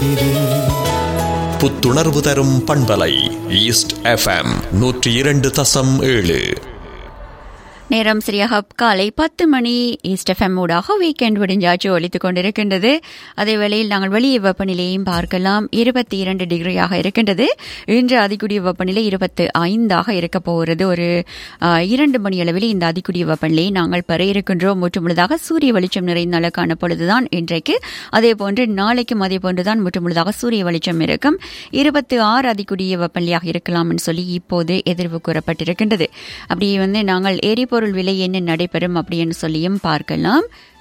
இது புத்துணர்வு தரும் பண்பலை ஈஸ்ட் எஃப்எம் நூற்றி இரண்டு தசம் ஏழு நேரம் சரியாக காலை பத்து மணி ஈஸ்ட் எஃப்எம் ஊடாக வீக்கெண்ட் விடிஞ்சாச்சு ஒழித்துக் கொண்டிருக்கின்றது அதே வேளையில் நாங்கள் வெளியே வெப்பநிலையையும் பார்க்கலாம் இருபத்தி இரண்டு டிகிரியாக இருக்கின்றது இன்று அதிகூடிய வெப்பநிலை இருபத்து ஐந்தாக இருக்க போகிறது ஒரு ஆஹ், இரண்டு மணி அளவில் இந்த அதிகூடிய வெப்பநிலையை நாங்கள் பெற இருக்கின்றோம் முற்றுமுழுதாக சூரிய வெளிச்சம் நிறைந்த அளக்கான பொழுதுதான் இன்றைக்கு அதே போன்று நாளைக்கும் அதே போன்றுதான் முற்றுமுழுதாக சூரிய வெளிச்சம் இருக்கும் இருபத்தி ஆறு அதிகூடிய வெப்பநிலையாக இருக்கலாம்னு சொல்லி இப்போது எதிர்வு கூறப்பட்டிருக்கின்றது அப்படி வந்து நாங்கள் எரிபொருள் விலை என்ன நடைபெறும் அப்படின்னு சொல்லியும் பார்க்கலாம்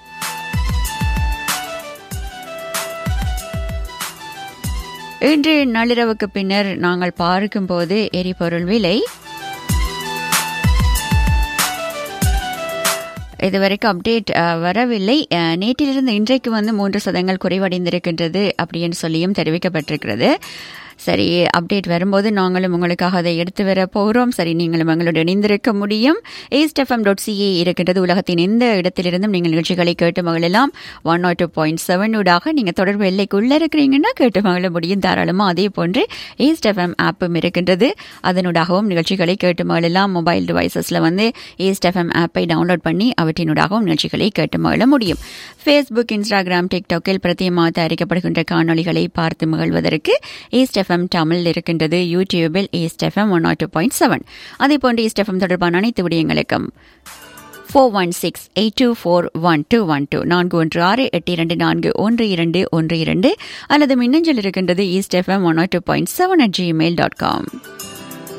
இன்று நள்ளிரவுக்கு பின்னர் நாங்கள் பார்க்கும்போது எரிபொருள் விலை இதுவரைக்கும் அப்டேட் அஹ், வரவில்லை அஹ், நேற்றிலிருந்து இன்றைக்கு வந்து மூன்று சதங்கள் குறைவடைந்திருக்கின்றது அப்படின்னு சொல்லியும் தெரிவிக்கப்பட்டிருக்கிறது சரி அப்டேட் வரும்போது நாங்களும் உங்களுக்காக அதை எடுத்து வர போகிறோம் சரி நீங்களும் எங்களோடு இணைந்திருக்க முடியும் ஈஸ்ட் எஃப்எம் டாட் சிஏ இருக்கின்றது உலகத்தின் எந்த இடத்திலிருந்தும் நீங்கள் நிகழ்ச்சிகளை கேட்டு மகளெல்லாம் one nought two point seven ஊடாக நீங்கள் தொடர்பு எல்லைக்குள்ளே இருக்கிறீங்கன்னா கேட்டு மகள முடியும் தாராளமாக அதே போன்று ஈஸ்ட் எஃப்எம் ஆப்பும் இருக்கின்றது அதனூடாகவும் நிகழ்ச்சிகளை கேட்டு மகளெல்லாம் மொபைல் டிவைசஸில் வந்து ஈஸ்ட் எஃப்எம் ஆப்பை டவுன்லோட் பண்ணி அவற்றினூடாகவும் நிகழ்ச்சிகளை கேட்டு மகள முடியும் ஃபேஸ்புக் இன்ஸ்டாகிராம் டிக்டாக்கில் பிரத்தியமாக தயாரிக்கப்படுகின்ற காணொளிகளை பார்த்து மகிழ்வதற்கு ஈஸ்ட் எஃப்எம் தமிழ் இருக்கின்றது யூடியூபில் east FM one nought two point seven அதே போன்று ஈஸ்ட் எஃப்எம் தொடர்பான அனைத்து விடயங்களுக்கும் four one six eight two four one two one two நான்கு ஒன்று ஆறு எட்டு இரண்டு நான்கு ஒன்று இரண்டு ஒன்று இரண்டு அல்லது மின்னஞ்சல் இருக்கின்றது east FM one nought two point seven at Gmail dot com